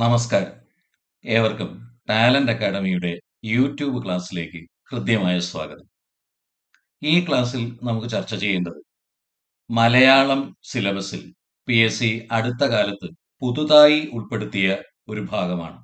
നമസ്കാരം ഏവർക്കും talent അക്കാഡമിയുടെ YouTube ക്ലാസ്സിലേക്ക് ഹൃദ്യമായ സ്വാഗതം ഈ ക്ലാസ്സിൽ നമുക്ക് ചർച്ച ചെയ്യേണ്ടത് മലയാളം സിലബസിൽ പി എസ് സി അടുത്ത കാലത്ത് പുതുതായി ഉൾപ്പെടുത്തിയ ഒരു ഭാഗമാണ്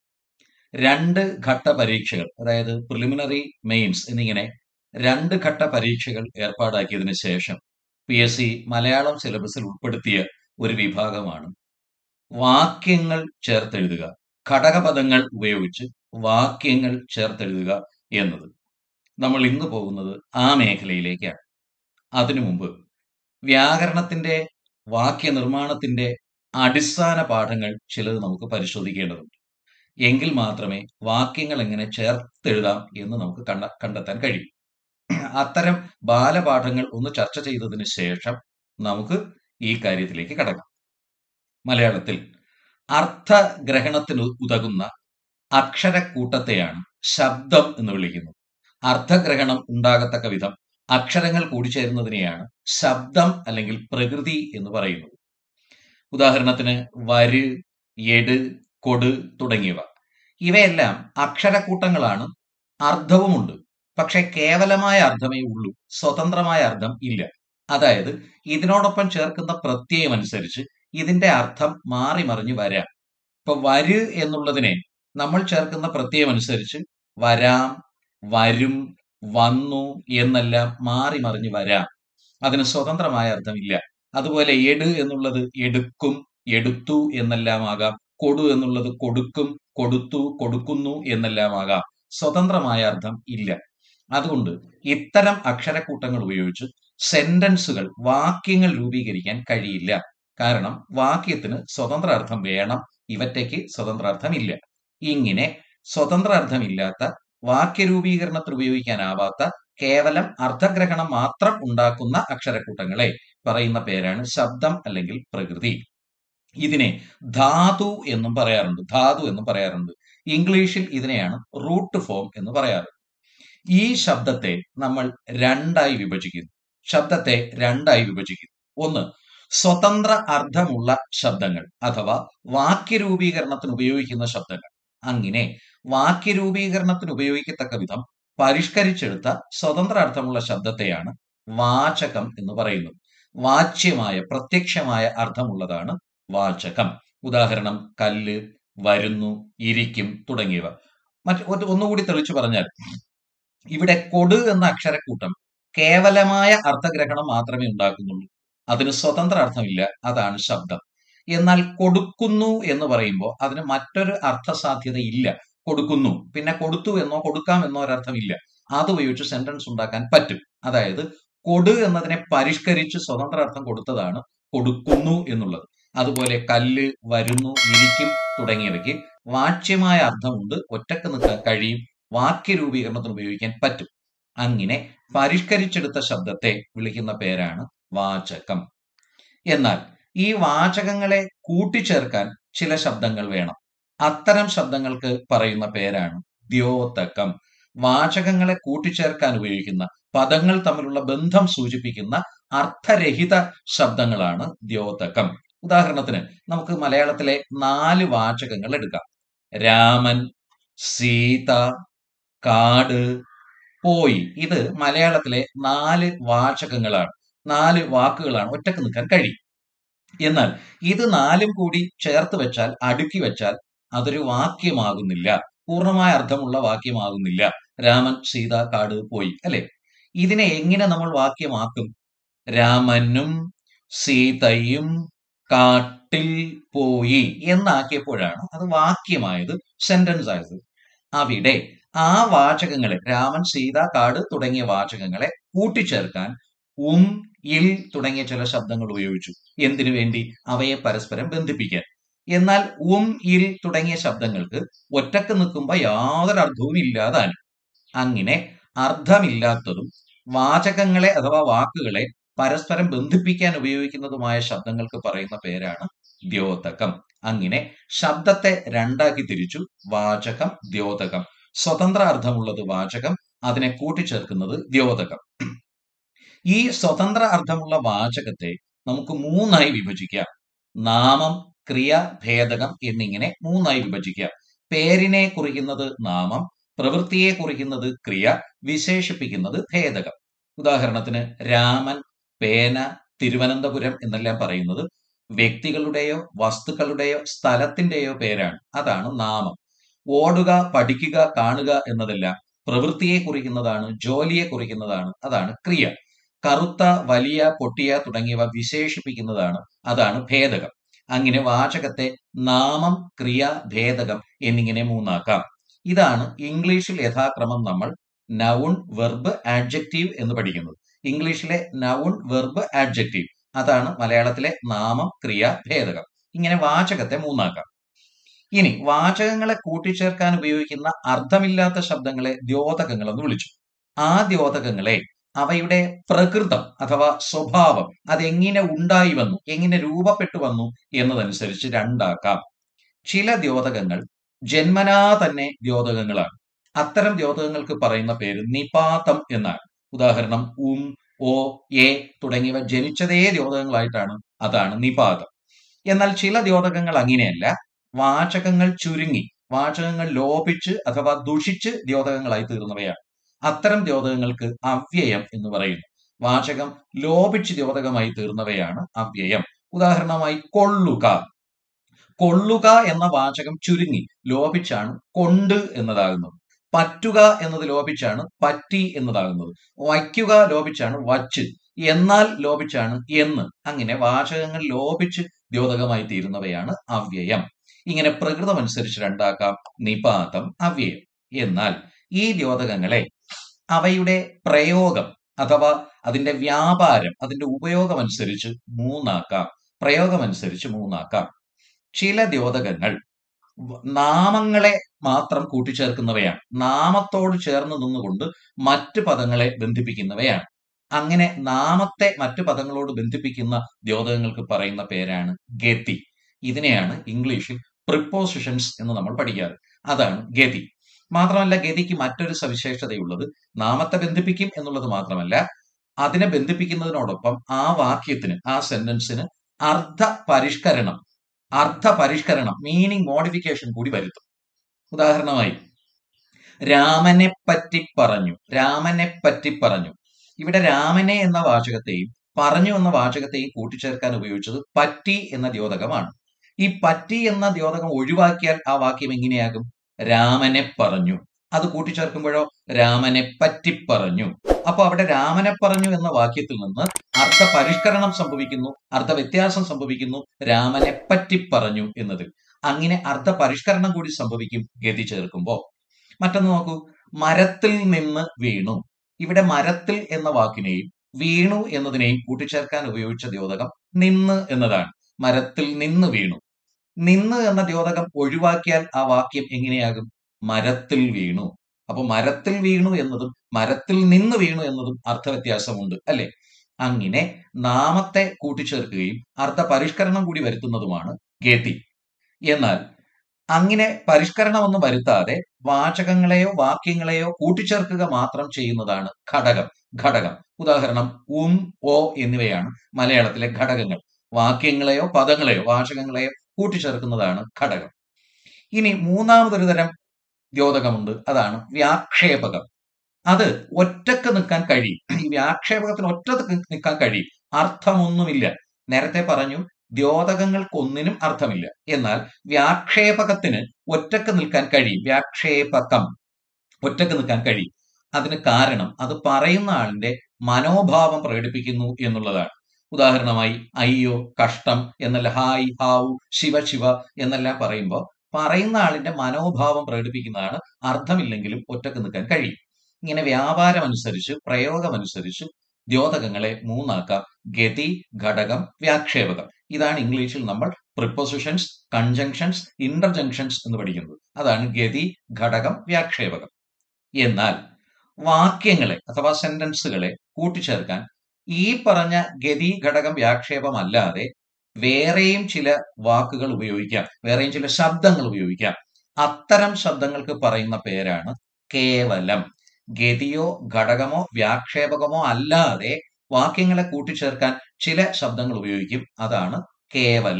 രണ്ട് ഘട്ട പരീക്ഷകൾ അതായത് പ്രിലിമിനറി മെയിൻസ് എന്നിങ്ങനെ രണ്ട് ഘട്ട പരീക്ഷകൾ ഏർപ്പാടാക്കിയതിനു ശേഷം പി എസ് സി മലയാളം സിലബസിൽ ഉൾപ്പെടുത്തിയ ഒരു വിഭാഗമാണ് വാക്യങ്ങൾ ചേർത്തെഴുതുക ഘടകപദങ്ങൾ ഉപയോഗിച്ച് വാക്യങ്ങൾ ചേർത്തെഴുതുക എന്നത് നമ്മൾ ഇന്ന് പോകുന്നത് ആ മേഖലയിലേക്കാണ് അതിനു മുമ്പ് വ്യാകരണത്തിന്റെ വാക്യനിർമ്മാണത്തിന്റെ അടിസ്ഥാന പാഠങ്ങൾ ചിലത് നമുക്ക് പരിശോധിക്കേണ്ടതുണ്ട് എങ്കിൽ മാത്രമേ വാക്യങ്ങൾ എങ്ങനെ ചേർത്തെഴുതാം എന്ന് നമുക്ക് കണ്ട കണ്ടെത്താൻ കഴിയും അത്തരം ബാലപാഠങ്ങൾ ഒന്ന് ചർച്ച ചെയ്തതിന് ശേഷം നമുക്ക് ഈ കാര്യത്തിലേക്ക് കടക്കാം മലയാളത്തിൽ അർത്ഥഗ്രഹണത്തിന് ഉതകുന്ന അക്ഷരക്കൂട്ടത്തെയാണ് ശബ്ദം എന്ന് വിളിക്കുന്നത് അർത്ഥഗ്രഹണം ഉണ്ടാകത്തക്ക വിധം അക്ഷരങ്ങൾ കൂടിച്ചേരുന്നതിനെയാണ് ശബ്ദം അല്ലെങ്കിൽ പ്രകൃതി എന്ന് പറയുന്നത് ഉദാഹരണത്തിന് വര് എട് കൊട് തുടങ്ങിയവ ഇവയെല്ലാം അക്ഷരക്കൂട്ടങ്ങളാണ് അർത്ഥവുമുണ്ട് പക്ഷെ കേവലമായ അർത്ഥമേ ഉള്ളൂ സ്വതന്ത്രമായ അർത്ഥം ഇല്ല അതായത് ഇതിനോടൊപ്പം ചേർക്കുന്ന പ്രത്യയം അനുസരിച്ച് ഇതിന്റെ അർത്ഥം മാറി മറിഞ്ഞു വരാം ഇപ്പൊ വര് എന്നുള്ളതിനെ നമ്മൾ ചേർക്കുന്ന പ്രത്യയം അനുസരിച്ച് വരാം വരും വന്നു എന്നെല്ലാം മാറി മറിഞ്ഞു വരാം അതിന് സ്വതന്ത്രമായ അർത്ഥമില്ല അതുപോലെ എട് എന്നുള്ളത് എടുക്കും എടുത്തു എന്നെല്ലാം ആകാം കൊടു എന്നുള്ളത് കൊടുക്കും കൊടുത്തു കൊടുക്കുന്നു എന്നെല്ലാം ആകാം സ്വതന്ത്രമായ അർത്ഥം ഇല്ല അതുകൊണ്ട് ഇത്തരം അക്ഷരക്കൂട്ടങ്ങൾ ഉപയോഗിച്ച് സെന്റൻസുകൾ വാക്യങ്ങൾ രൂപീകരിക്കാൻ കഴിയില്ല കാരണം വാക്യത്തിന് സ്വതന്ത്ര അർത്ഥം വേണം ഇവറ്റയ്ക്ക് സ്വതന്ത്ര അർത്ഥമില്ല ഇങ്ങനെ സ്വതന്ത്ര അർത്ഥമില്ലാത്ത വാക്യരൂപീകരണത്തിന് ഉപയോഗിക്കാനാവാത്ത കേവലം അർത്ഥഗ്രഹണം മാത്രം ഉണ്ടാക്കുന്ന അക്ഷരക്കൂട്ടങ്ങളെ പറയുന്ന പേരാണ് ശബ്ദം അല്ലെങ്കിൽ പ്രകൃതി ഇതിനെ ധാതു എന്നും പറയാറുണ്ട് ധാതു എന്നും പറയാറുണ്ട് ഇംഗ്ലീഷിൽ ഇതിനെയാണ് റൂട്ട് ഫോം എന്ന് പറയാറ് ഈ ശബ്ദത്തെ നമ്മൾ രണ്ടായി വിഭജിക്കുന്നു ശബ്ദത്തെ രണ്ടായി വിഭജിക്കുന്നു ഒന്ന് സ്വതന്ത്ര അർത്ഥമുള്ള ശബ്ദങ്ങൾ അഥവാ വാക്യരൂപീകരണത്തിന് ഉപയോഗിക്കുന്ന ശബ്ദങ്ങൾ അങ്ങനെ വാക്യരൂപീകരണത്തിന് ഉപയോഗിക്കത്തക്ക വിധം പരിഷ്കരിച്ചെടുത്ത സ്വതന്ത്ര അർത്ഥമുള്ള ശബ്ദത്തെയാണ് വാചകം എന്ന് പറയുന്നത് വാച്യമായ പ്രത്യക്ഷമായ അർത്ഥമുള്ളതാണ് വാചകം ഉദാഹരണം കല്ല് വരുന്നു ഇരിക്കും തുടങ്ങിയവ മറ്റ് ഒന്നുകൂടി തെളിച്ചു പറഞ്ഞാൽ ഇവിടെ കൊടു എന്ന അക്ഷരക്കൂട്ടം കേവലമായ അർത്ഥഗ്രഹണം മാത്രമേ ഉണ്ടാക്കുന്നുള്ളൂ അതിന് സ്വതന്ത്ര അർത്ഥമില്ല അതാണ് ശബ്ദം എന്നാൽ കൊടുക്കുന്നു എന്ന് പറയുമ്പോൾ അതിന് മറ്റൊരു അർത്ഥസാധ്യത ഇല്ല കൊടുക്കുന്നു പിന്നെ കൊടുത്തു എന്നോ കൊടുക്കാം എന്നോ ഒരർത്ഥമില്ല അത് ഉപയോഗിച്ച് സെന്റൻസ് ഉണ്ടാക്കാൻ പറ്റും അതായത് കൊടു എന്നതിനെ പരിഷ്കരിച്ച് സ്വതന്ത്ര അർത്ഥം കൊടുത്തതാണ് കൊടുക്കുന്നു എന്നുള്ളത് അതുപോലെ കല്ല് വരുന്നു ഇരിക്കും തുടങ്ങിയവയ്ക്ക് വാച്യമായ അർത്ഥമുണ്ട് ഒറ്റക്ക് നിൽക്കാൻ കഴിയും വാക്യരൂപീകരണത്തിന് ഉപയോഗിക്കാൻ പറ്റും അങ്ങനെ പരിഷ്കരിച്ചെടുത്ത ശബ്ദത്തെ വിളിക്കുന്ന പേരാണ് വാചകം എന്നാൽ ഈ വാചകങ്ങളെ കൂട്ടിച്ചേർക്കാൻ ചില ശബ്ദങ്ങൾ വേണം അത്തരം ശബ്ദങ്ങൾക്ക് പറയുന്ന പേരാണ് ദ്യോതകം വാചകങ്ങളെ കൂട്ടിച്ചേർക്കാൻ ഉപയോഗിക്കുന്ന പദങ്ങൾ തമ്മിലുള്ള ബന്ധം സൂചിപ്പിക്കുന്ന അർത്ഥരഹിത ശബ്ദങ്ങളാണ് ദ്യോതകം ഉദാഹരണത്തിന് നമുക്ക് മലയാളത്തിലെ നാല് വാചകങ്ങൾ എടുക്കാം രാമൻ സീത കാട് പോയി ഇത് മലയാളത്തിലെ നാല് വാചകങ്ങളാണ് നാല് വാക്കുകളാണ് ഒറ്റക്ക് നിൽക്കാൻ കഴിയും എന്നാൽ ഇത് നാലും കൂടി ചേർത്ത് വെച്ചാൽ അടുക്കി വെച്ചാൽ അതൊരു വാക്യമാകുന്നില്ല പൂർണ്ണമായ അർത്ഥമുള്ള വാക്യമാകുന്നില്ല രാമൻ സീത കാട് പോയി അല്ലെ ഇതിനെ എങ്ങനെ നമ്മൾ വാക്യമാക്കും രാമനും സീതയും കാട്ടിൽ പോയി എന്നാക്കിയപ്പോഴാണ് അത് വാക്യമായത് സെന്റൻസ് ആയത് അവിടെ ആ വാചകങ്ങളെ രാമൻ സീത കാട് തുടങ്ങിയ വാചകങ്ങളെ കൂട്ടിച്ചേർക്കാൻ ഉം ഇൽ തുടങ്ങിയ ചില ശബ്ദങ്ങൾ ഉപയോഗിച്ചു എന്തിനു വേണ്ടി അവയെ പരസ്പരം ബന്ധിപ്പിക്കാൻ എന്നാൽ ഉം ഇൽ തുടങ്ങിയ ശബ്ദങ്ങൾക്ക് ഒറ്റക്ക് നിൽക്കുമ്പോൾ യാതൊരു അർത്ഥവും ഇല്ലാതാണ് അങ്ങനെ അർത്ഥമില്ലാത്തതും വാചകങ്ങളെ അഥവാ വാക്കുകളെ പരസ്പരം ബന്ധിപ്പിക്കാൻ ഉപയോഗിക്കുന്നതുമായ ശബ്ദങ്ങൾക്ക് പറയുന്ന പേരാണ് ദ്യോതകം അങ്ങനെ ശബ്ദത്തെ രണ്ടാക്കി തിരിച്ചു വാചകം ദ്യോതകം സ്വതന്ത്ര അർത്ഥമുള്ളത് വാചകം അതിനെ കൂട്ടിച്ചേർക്കുന്നത് ദ്യോതകം ഈ സ്വതന്ത്ര അർത്ഥമുള്ള വാചകത്തെ നമുക്ക് മൂന്നായി വിഭജിക്കാം നാമം ക്രിയ ഭേദകം എന്നിങ്ങനെ മൂന്നായി വിഭജിക്കാം പേരിനെ കുറിക്കുന്നത് നാമം പ്രവൃത്തിയെ കുറിക്കുന്നത് ക്രിയ വിശേഷിപ്പിക്കുന്നത് ഭേദകം ഉദാഹരണത്തിന് രാമൻ പേന തിരുവനന്തപുരം എന്നെല്ലാം പറയുന്നത് വ്യക്തികളുടെയോ വസ്തുക്കളുടെയോ സ്ഥലത്തിന്റെയോ പേരാണ് അതാണ് നാമം ഓടുക പഠിക്കുക കാണുക എന്നതെല്ലാം പ്രവൃത്തിയെ കുറിക്കുന്നതാണ് ജോലിയെ കുറിക്കുന്നതാണ് അതാണ് ക്രിയ കറുത്ത വലിയ പൊട്ടിയ തുടങ്ങിയവ വിശേഷിപ്പിക്കുന്നതാണ് അതാണ് ഭേദകം അങ്ങനെ വാചകത്തെ നാമം ക്രിയ ഭേദകം എന്നിങ്ങനെ മൂന്നാക്കാം ഇതാണ് ഇംഗ്ലീഷിൽ യഥാക്രമം നമ്മൾ നൗൺ വെർബ് ആഡ്ജക്റ്റീവ് എന്ന് പഠിക്കുന്നത് ഇംഗ്ലീഷിലെ നൗൺ വെർബ് ആഡ്ജക്റ്റീവ് അതാണ് മലയാളത്തിലെ നാമം ക്രിയ ഭേദകം ഇങ്ങനെ വാചകത്തെ മൂന്നാക്കാം ഇനി വാചകങ്ങളെ കൂട്ടിച്ചേർക്കാൻ ഉപയോഗിക്കുന്ന അർത്ഥമില്ലാത്ത ശബ്ദങ്ങളെ ദ്യോതകങ്ങൾ എന്ന് വിളിച്ചു ആ ദ്യോതകങ്ങളെ അവയുടെ പ്രകൃതം അഥവാ സ്വഭാവം അതെങ്ങനെ ഉണ്ടായി വന്നു എങ്ങനെ രൂപപ്പെട്ടു വന്നു എന്നതനുസരിച്ച് രണ്ടാക്കാം ചില ദ്യോതകങ്ങൾ ജന്മനാ തന്നെ ദ്യോതകങ്ങളാണ് അത്തരം ദ്യോതകങ്ങൾക്ക് പറയുന്ന പേര് നിപാതം എന്നാണ് ഉദാഹരണം ഉം ഓ എ തുടങ്ങിയവ ജനിച്ചതേ ദ്യോതകങ്ങളായിട്ടാണ് അതാണ് നിപാതം എന്നാൽ ചില ദ്യോതകങ്ങൾ അങ്ങനെയല്ല വാചകങ്ങൾ ചുരുങ്ങി വാചകങ്ങൾ ലോപിച്ച് അഥവാ ദുഷിച്ച് ദ്യോതകങ്ങളായി തീർന്നവയാണ് അത്തരം ദ്യോതകങ്ങൾക്ക് അവ്യയം എന്ന് പറയുന്നു വാചകം ലോപിച്ച് ദ്യോതകമായി തീർന്നവയാണ് അവ്യയം ഉദാഹരണമായി കൊള്ളുക കൊള്ളുക എന്ന വാചകം ചുരുങ്ങി ലോപിച്ചാണ് കൊണ്ട് എന്നതാകുന്നത് പറ്റുക എന്നത് ലോപിച്ചാണ് പറ്റി എന്നതാകുന്നത് വയ്ക്കുക ലോപിച്ചാണ് വച്ച് എന്നാൽ ലോപിച്ചാണ് എന്ന് അങ്ങനെ വാചകങ്ങൾ ലോപിച്ച് ദ്യോതകമായി തീരുന്നവയാണ് അവ്യയം ഇങ്ങനെ പ്രകൃതമനുസരിച്ച് രണ്ടാക്കാം നിപാതം അവ്യയം എന്നാൽ ഈ ദ്യോതകങ്ങളെ അവയുടെ പ്രയോഗം അഥവാ അതിന്റെ വ്യാപാരം അതിന്റെ ഉപയോഗം അനുസരിച്ച് മൂന്നാക്കാം പ്രയോഗമനുസരിച്ച് മൂന്നാക്കാം ചില ദ്യോതകങ്ങൾ നാമങ്ങളെ മാത്രം കൂട്ടിച്ചേർക്കുന്നവയാണ് നാമത്തോട് ചേർന്ന് നിന്നുകൊണ്ട് മറ്റ് പദങ്ങളെ ബന്ധിപ്പിക്കുന്നവയാണ് അങ്ങനെ നാമത്തെ മറ്റു പദങ്ങളോട് ബന്ധിപ്പിക്കുന്ന ദ്യോതകങ്ങൾക്ക് പറയുന്ന പേരാണ് ഗതി ഇതിനെയാണ് ഇംഗ്ലീഷിൽ പ്രിപ്പോസിഷൻസ് എന്ന് നമ്മൾ പഠിക്കാറ് അതാണ് ഗതി മാത്രമല്ല ഗതിക്ക് മറ്റൊരു സവിശേഷതയുള്ളത് നാമത്തെ ബന്ധിപ്പിക്കും എന്നുള്ളത് മാത്രമല്ല അതിനെ ബന്ധിപ്പിക്കുന്നതിനോടൊപ്പം ആ വാക്യത്തിന് ആ സെന്റൻസിന് അർത്ഥ പരിഷ്കരണം അർത്ഥ പരിഷ്കരണം മീനിങ് മോഡിഫിക്കേഷൻ കൂടി വരുത്തും ഉദാഹരണമായി രാമനെ പറ്റി പറഞ്ഞു രാമനെ പറ്റി പറഞ്ഞു ഇവിടെ രാമനെ എന്ന വാചകത്തെയും പറഞ്ഞു എന്ന വാചകത്തെയും കൂട്ടിച്ചേർക്കാൻ ഉപയോഗിച്ചത് പറ്റി എന്ന ദ്യോതകമാണ് ഈ പറ്റി എന്ന ദ്യോതകം ഒഴിവാക്കിയാൽ ആ വാക്യം എങ്ങനെയാകും രാമനെ പറഞ്ഞു അത് കൂട്ടിച്ചേർക്കുമ്പോഴോ രാമനെ പറ്റി പറഞ്ഞു അപ്പൊ അവിടെ രാമനെ പറഞ്ഞു എന്ന വാക്യത്തിൽ നിന്ന് അർത്ഥ പരിഷ്കരണം സംഭവിക്കുന്നു അർത്ഥ വ്യത്യാസം സംഭവിക്കുന്നു രാമനെ പറ്റി പറഞ്ഞു എന്നതിൽ അങ്ങനെ അർത്ഥ പരിഷ്കരണം കൂടി സംഭവിക്കും ഗതി ചേർക്കുമ്പോ മറ്റൊന്ന് നോക്കൂ മരത്തിൽ നിന്ന് വീണു ഇവിടെ മരത്തിൽ എന്ന വാക്കിനെയും വീണു എന്നതിനെയും കൂട്ടിച്ചേർക്കാൻ ഉപയോഗിച്ച ദ്യോതകം നിന്ന് എന്നതാണ് മരത്തിൽ നിന്ന് വീണു നിന്ന് എന്ന ദ്യോതകം ഒഴിവാക്കിയാൽ ആ വാക്യം എങ്ങനെയാകും മരത്തിൽ വീണു അപ്പൊ മരത്തിൽ വീണു എന്നതും മരത്തിൽ നിന്ന് വീണു എന്നതും അർത്ഥവ്യത്യാസമുണ്ട് അല്ലെ അങ്ങനെ നാമത്തെ കൂട്ടിച്ചേർക്കുകയും അർത്ഥ പരിഷ്കരണം കൂടി വരുത്തുന്നതുമാണ് ഗതി എന്നാൽ അങ്ങനെ പരിഷ്കരണമൊന്നും വരുത്താതെ വാചകങ്ങളെയോ വാക്യങ്ങളെയോ കൂട്ടിച്ചേർക്കുക മാത്രം ചെയ്യുന്നതാണ് ഘടകം ഘടകം ഉദാഹരണം ഉം ഓ എന്നിവയാണ് മലയാളത്തിലെ ഘടകങ്ങൾ വാക്യങ്ങളെയോ പദങ്ങളെയോ വാചകങ്ങളെയോ കൂട്ടിച്ചേർക്കുന്നതാണ് ഘടകം ഇനി മൂന്നാമതൊരു തരം ദ്യോതകമുണ്ട് അതാണ് വ്യാക്ഷേപകം അത് ഒറ്റക്ക് നിൽക്കാൻ കഴിയും ഈ വ്യാക്ഷേപകത്തിന് ഒറ്റക്ക് നിൽക്കാൻ കഴിയും അർത്ഥമൊന്നുമില്ല നേരത്തെ പറഞ്ഞു ദ്യോതകങ്ങൾക്കൊന്നിനും അർത്ഥമില്ല എന്നാൽ വ്യാക്ഷേപകത്തിന് ഒറ്റക്ക് നിൽക്കാൻ കഴിയും വ്യാക്ഷേപകം ഒറ്റക്ക് നിൽക്കാൻ കഴിയും അതിന് കാരണം അത് പറയുന്ന ആളിന്റെ മനോഭാവം പ്രകടിപ്പിക്കുന്നു എന്നുള്ളതാണ് ഉദാഹരണമായി അയ്യോ കഷ്ടം എന്നല്ല ഹായ് ഹാവു ശിവ ശിവ എന്നെല്ലാം പറയുമ്പോൾ പറയുന്ന ആളിന്റെ മനോഭാവം പ്രകടിപ്പിക്കുന്നതാണ് അർത്ഥമില്ലെങ്കിലും ഒറ്റക്ക് നിൽക്കാൻ കഴിയും ഇങ്ങനെ വ്യാപാരം അനുസരിച്ച് പ്രയോഗമനുസരിച്ച് ദ്യോതകങ്ങളെ മൂന്നാക്കാം ഗതി ഘടകം വ്യാക്ഷേപകം ഇതാണ് ഇംഗ്ലീഷിൽ നമ്മൾ പ്രിപ്പോസിഷൻസ് കൺജങ്ഷൻസ് ഇന്റർജങ്ഷൻസ് എന്ന് പഠിക്കുന്നത് അതാണ് ഗതി ഘടകം വ്യാക്ഷേപകം എന്നാൽ വാക്യങ്ങളെ അഥവാ സെന്റൻസുകളെ കൂട്ടിച്ചേർക്കാൻ ഈ പറഞ്ഞ ഗതി ഘടകം വ്യാക്ഷേപം അല്ലാതെ വേറെയും ചില വാക്കുകൾ ഉപയോഗിക്കാം വേറെയും ചില ശബ്ദങ്ങൾ ഉപയോഗിക്കാം അത്തരം ശബ്ദങ്ങൾക്ക് പറയുന്ന പേരാണ് കേവലം ഗതിയോ ഘടകമോ വ്യാക്ഷേപകമോ അല്ലാതെ വാക്യങ്ങളെ കൂട്ടിച്ചേർക്കാൻ ചില ശബ്ദങ്ങൾ ഉപയോഗിക്കും അതാണ് കേവലം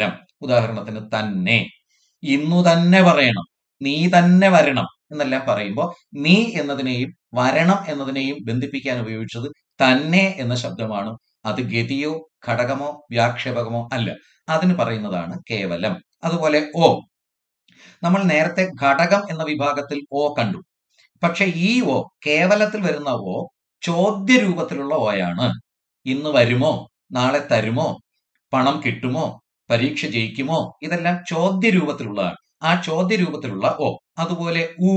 ഉദാഹരണത്തിന് തന്നെ ഇന്നു തന്നെ പറയണം നീ തന്നെ വരണം എന്നെല്ലാം പറയുമ്പോൾ നീ എന്നതിനെയും വരണം എന്നതിനെയും ബന്ധിപ്പിക്കാൻ ഉപയോഗിച്ചത് തന്നെ എന്ന ശബ്ദമാണ് അത് ഗതിയോ ഘടകമോ വ്യാക്ഷേപകമോ അല്ല അതിന് പറയുന്നതാണ് കേവലം അതുപോലെ ഓ നമ്മൾ നേരത്തെ ഘടകം എന്ന വിഭാഗത്തിൽ ഓ കണ്ടു പക്ഷെ ഈ ഓ കേവലത്തിൽ വരുന്ന ഓ ചോദ്യ രൂപത്തിലുള്ള ഓയാണ് ഇന്ന് വരുമോ നാളെ തരുമോ പണം കിട്ടുമോ പരീക്ഷ ജയിക്കുമോ ഇതെല്ലാം ചോദ്യ രൂപത്തിലുള്ളതാണ് ആ ചോദ്യ രൂപത്തിലുള്ള ഓ അതുപോലെ ഊ